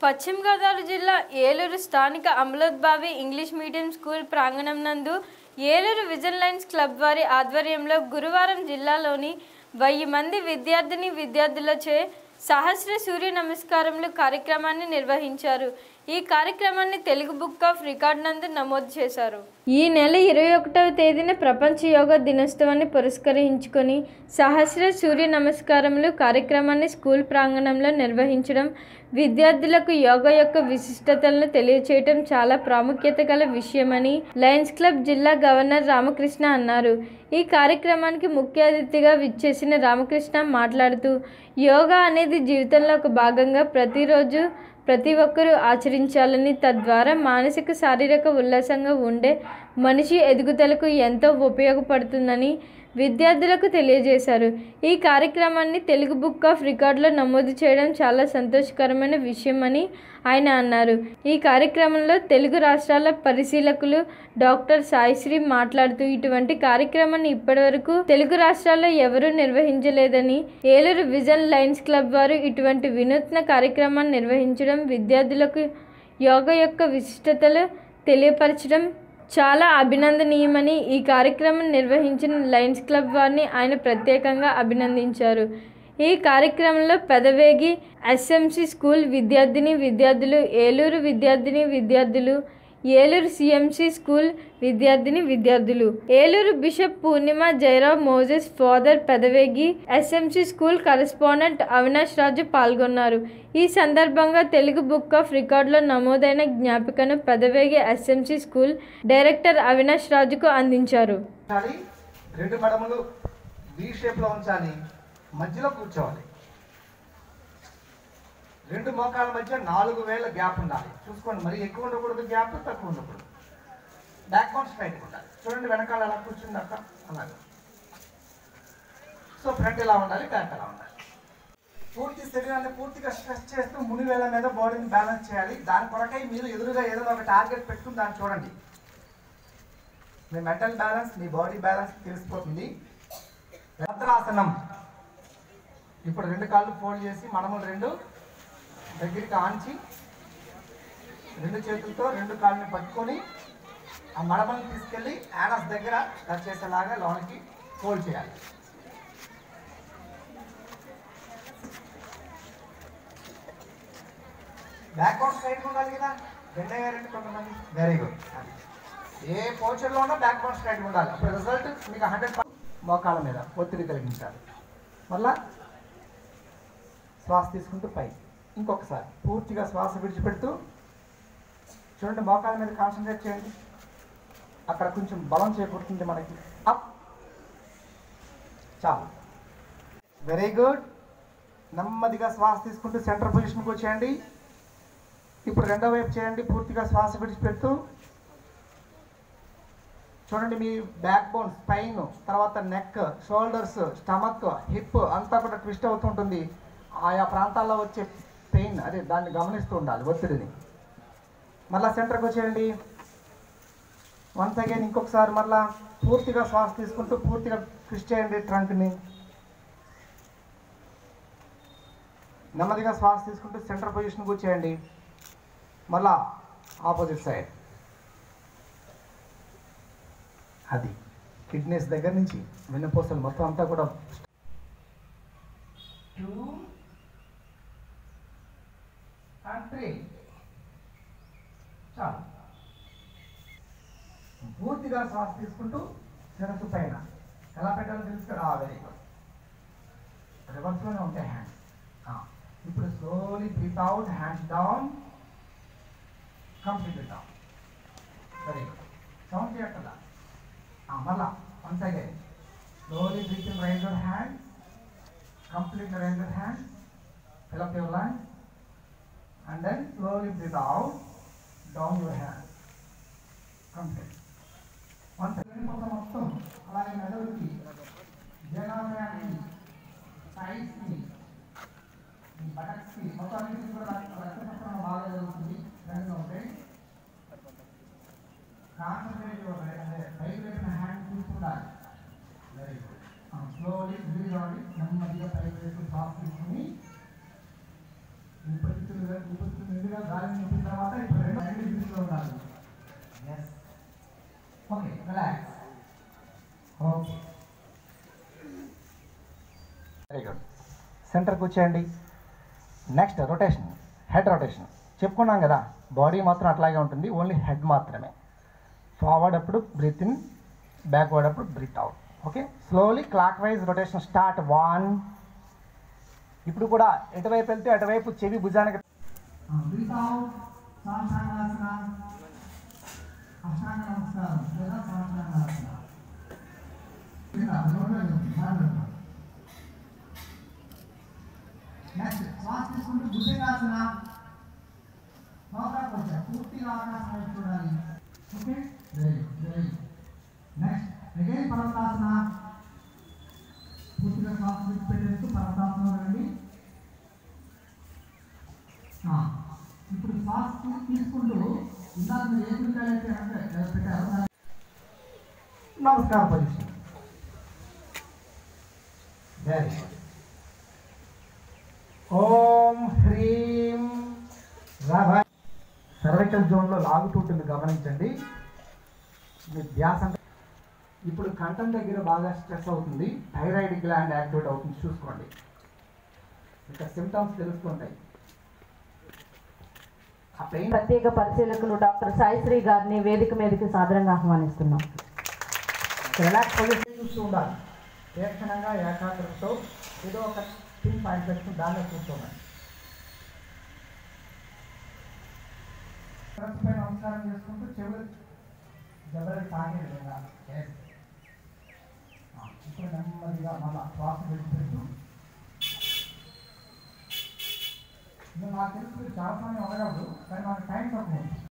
పశ్చిమ గోదావరి జిల్లా ఏలూరు స్థానిక అమలోద్భావి ఇంగ్లీష్ మీడియం స్కూల్ ప్రాంగణం నందు ఏలూరు విజన్ లైన్స్ క్లబ్ వారి ఆధ్వర్యంలో గురువారం జిల్లాలోని వెయ్యి మంది విద్యార్థిని విద్యార్థులచే సహస్ర సూర్య నమస్కారములు కార్యక్రమాన్ని నిర్వహించారు ఈ కార్యక్రమాన్ని తెలుగు బుక్ ఆఫ్ రికార్డ్ నందు నమోదు చేశారు ఈ నెల ఇరవై ఒకటవ తేదీన ప్రపంచ యోగా దినోత్సవాన్ని పురస్కరించుకొని సహస్ర సూర్య నమస్కారములు కార్యక్రమాన్ని స్కూల్ ప్రాంగణంలో నిర్వహించడం విద్యార్థులకు యోగా యొక్క విశిష్టతలను తెలియచేయటం చాలా ప్రాముఖ్యత గల విషయమని లయన్స్ క్లబ్ జిల్లా గవర్నర్ రామకృష్ణ అన్నారు ఈ కార్యక్రమానికి ముఖ్య అతిథిగా విచ్చేసిన రామకృష్ణ మాట్లాడుతూ యోగా అనేది జీవితంలో ఒక భాగంగా ప్రతిరోజు ప్రతి ఒక్కరూ ఆచరించాలని తద్వారా మానసిక శారీరక ఉల్లాసంగా ఉండే మనిషి ఎదుగుదలకు ఎంతో ఉపయోగపడుతుందని విద్యార్థులకు తెలియజేశారు ఈ కార్యక్రమాన్ని తెలుగు బుక్ ఆఫ్ రికార్డులో నమోదు చేయడం చాలా సంతోషకరమైన విషయమని ఆయన అన్నారు ఈ కార్యక్రమంలో తెలుగు రాష్ట్రాల పరిశీలకులు డాక్టర్ సాయిశ్రీ మాట్లాడుతూ ఇటువంటి కార్యక్రమాన్ని ఇప్పటివరకు తెలుగు రాష్ట్రాల్లో ఎవరూ నిర్వహించలేదని ఏలూరు విజన్ లైన్స్ క్లబ్ వారు ఇటువంటి వినూత్న కార్యక్రమాన్ని నిర్వహించడం విద్యార్థులకు యోగా యొక్క విశిష్టతలు తెలియపరచడం చాలా అభినందనీయమని ఈ కార్యక్రమం నిర్వహించిన లయన్స్ క్లబ్ వారిని ఆయన ప్రత్యేకంగా అభినందించారు ఈ కార్యక్రమంలో పెదవేగి ఎస్ఎంసి స్కూల్ విద్యార్థిని విద్యార్థులు ఏలూరు విద్యార్థిని విద్యార్థులు ఏలూరు సిఎంసి స్కూల్ విద్యార్థిని విద్యార్థులు Eluru bishop Purnima Jayarao Moses father Pedavegi SMC school correspondent Avinash Raju పాల్గొన్నారు ఈ సందర్భంగా తెలుగు బుక్ ఆఫ్ రికార్డులో నమోదైన జ్ఞాపికను Pedavegi SMC school director Avinash రాజుకు అందించారు ఉంచాలి రెండు మడమలు వి షేప్లో ఉంచాలి మధ్యలో కూర్చోవాలి రెండు మోకాల మధ్య నాలుగు వేల గ్యాప్ ఉండాలి చూసుకోండి మరి ఎక్కువ ఉండకూడదు గ్యాప్ తక్కువ ఉండకూడదు బ్యాక్ బోన్ స్ట్రైట్ ఉండాలి చూడండి వెనకాల ఎలా కూర్చుంది అక్క అలాగే సో ఫ్రంట్ ఎలా ఉండాలి బ్యాక్ ఎలా ఉండాలి పూర్తి శరీరాన్ని పూర్తిగా స్ట్రెస్ చేస్తూ ముని వేల మీద బాడీని బ్యాలెన్స్ చేయాలి దాని కొరకై మీరు ఎదురుగా ఏదైనా ఒక టార్గెట్ పెట్టుకుని దాన్ని చూడండి మీ మెంటల్ బ్యాలెన్స్ మీ బాడీ బ్యాలెన్స్ తెలిసిపోతుంది భద్రాసనం ఇప్పుడు రెండు కాళ్ళు ఫోల్డ్ చేసి మనములు రెండు దగ్గరికి ఆంచి రెండు చేతులతో రెండు కాళ్ళని పట్టుకొని ఆ మడమని తీసుకెళ్ళి యానస్ దగ్గర టచ్ చేసేలాగా లోనికి ఫోల్డ్ చేయాలి బ్యాక్వర్డ్ స్ట్రైట్ ఉండాలి కదా బెండ్ అయ్యారంటే కొంతమంది వెరీ గుడ్ ఏ పోచర్లో ఉన్నా బ్యాక్ బోన్ స్ట్రైట్ ఉండాలి అప్పుడు రిజల్ట్ మీకు హండ్రెడ్ మోకాల మీద ఒత్తిడి కలిగించాలి మళ్ళా శ్వాస తీసుకుంటూ పై ఇంకొకసారి పూర్తిగా శ్వాస విడిచిపెడుతూ చూడండి మోకాల మీద కాన్సన్ట్రేట్ చేయండి అక్కడ కొంచెం బలం చేకూరుతుంది మనకి అప్ చాలు వెరీ గుడ్ నెమ్మదిగా శ్వాస తీసుకుంటూ సెంటర్ పొజిషన్కి వచ్చేయండి ఇప్పుడు రెండో వైపు చేయండి పూర్తిగా శ్వాస విడిచిపెడుతూ చూడండి మీ బ్యాక్ బోన్ స్పైన్ తర్వాత నెక్ షోల్డర్స్ స్టమక్ హిప్ అంతా కూడా ట్విస్ట్ అవుతుంటుంది ఆయా ప్రాంతాల్లో వచ్చే పెయిన్ అదే దాన్ని గమనిస్తూ ఉండాలి ఒత్తిడిని మళ్ళా సెంటర్కి వచ్చేయండి వన్స్ అగైన్ ఇంకొకసారి మళ్ళా పూర్తిగా శ్వాస తీసుకుంటూ పూర్తిగా ట్విస్ట్ చేయండి ట్రంక్ని నెమ్మదిగా శ్వాస తీసుకుంటూ సెంటర్ పొజిషన్కి వచ్చేయండి మళ్ళా ఆపోజిట్ సైడ్ అది కిడ్నీస్ దగ్గర నుంచి వెన్నపూసలు మొత్తం అంతా కూడా టూ అండ్ త్రీ చాలు పూర్తిగా శ్వాస తీసుకుంటూ శిరస్సు పైన ఎలా పెట్టాలో తెలుసు కదా వెరీ గుడ్ రివర్స్లోనే ఉంటాయి హ్యాండ్స్ ఇప్పుడు slowly breathe out hands down complete down very good sound చేయట్లా మళ్ళా once again slowly breathe in raise your hand complete raise your hand fill up your lungs and then slowly breathe out down your hand complete once again మొత్తం మొత్తం అలాగే మెదడుకి జనాభయానికి సైడ్స్కి ఈ బటక్స్కి మొత్తం అన్నింటికి కూడా రక్త రక్త ప్రసరణ బాగా జరుగుతుంది రెండు ఉంటాయి కాన్సన్ట్రేట్ అంటే పైకి లేపిన హ్యాండ్ తీసుకుంటారు వెరీ గుడ్ స్లోలీ బ్రీజ్ అవ్వండి నెమ్మదిగా పైకి లేపి శ్వాస తీసుకుని ఊపిరితిత్తులుగా ఊపిరితిత్తులు నిండుగా ఒకసారి చూపిన తర్వాత ఇప్పుడు రెండు రెండు డిగ్రీస్లో ఉండాలి yes okay relax okay very good సెంటర్కి వచ్చేయండి నెక్స్ట్ రొటేషన్ హెడ్ రొటేషన్ చెప్పుకున్నాం కదా బాడీ మాత్రం అట్లాగే ఉంటుంది ఓన్లీ హెడ్ మాత్రమే ఫార్వర్డ్ అప్పుడు బ్రీత్ ఇన్ బ్యాక్వర్డ్ అప్పుడు breathe out okay slowly clockwise rotation start one ఇప్పుడు కూడా ఎటువైపు వెళ్తే అటువైపు చెవి భుజానికి బ్రీత్ అవుట్ సాష్టాంగాసన అష్టాంగ నమస్కారం లేదా సాష్టాంగాసన నెక్స్ట్ శ్వాస తీసుకుంటూ భుజంగాసన లోపలికి వచ్చా పూర్తిగా ఆకాశం వైపు చూడాలి okay very very next again పర్వతాసన పూర్తిగా శ్వాస విడిచిపెట్టేస్తూ పర్వతాసనం రండి ఆ, ఇప్పుడు శ్వాస తీ- తీసుకుంటూ ఇందాక మీరు ఏ గురికాయలు అయితే అంటే పెట్టారో దాన్ని- నమస్కారం పొజిషన్ వెరీ గుడ్ ఓం హ్రీం రభ సర్వైకల్ జోన్లో లాగుతుంటుంది గమనించండి మీ ధ్యాస అంతా- ఇప్పుడు కంఠం దగ్గర బాగా స్ట్రెస్ అవుతుంది థైరాయిడ్ గ్లాండ్ యాక్టివేట్ అవుతుంది చూసుకోండి ఇక సిమ్టమ్స్ తెలుస్తుంటాయి ఆ పెయిన్ ప్రత్యేక పరిశీలకులు డాక్టర్ సాయిశ్రీ గారిని వేదిక మీదకి సాదరంగా ఆహ్వానిస్తున్నాం రిలాక్స్ పొజిషన్ చూస్తూ ఉండాలి తీక్షణంగా ఏకాగ్రతతో ఏదో ఒక థింగ్ పాయింట్ పెట్టుకుని దానిలో కూర్చోమని పై నమస్కారం చేసుకుంటూ చెవులు జబరి తాగే విధంగా Yes. ఆ, ఇప్పుడు నెమ్మదిగా మళ్ళా శ్వాస విడిచిపెట్టు నువ్వు నాకు తెలుసు చాలా సమయం ఉండగలదు కానీ మనకు టైం తక్కువ ఉంది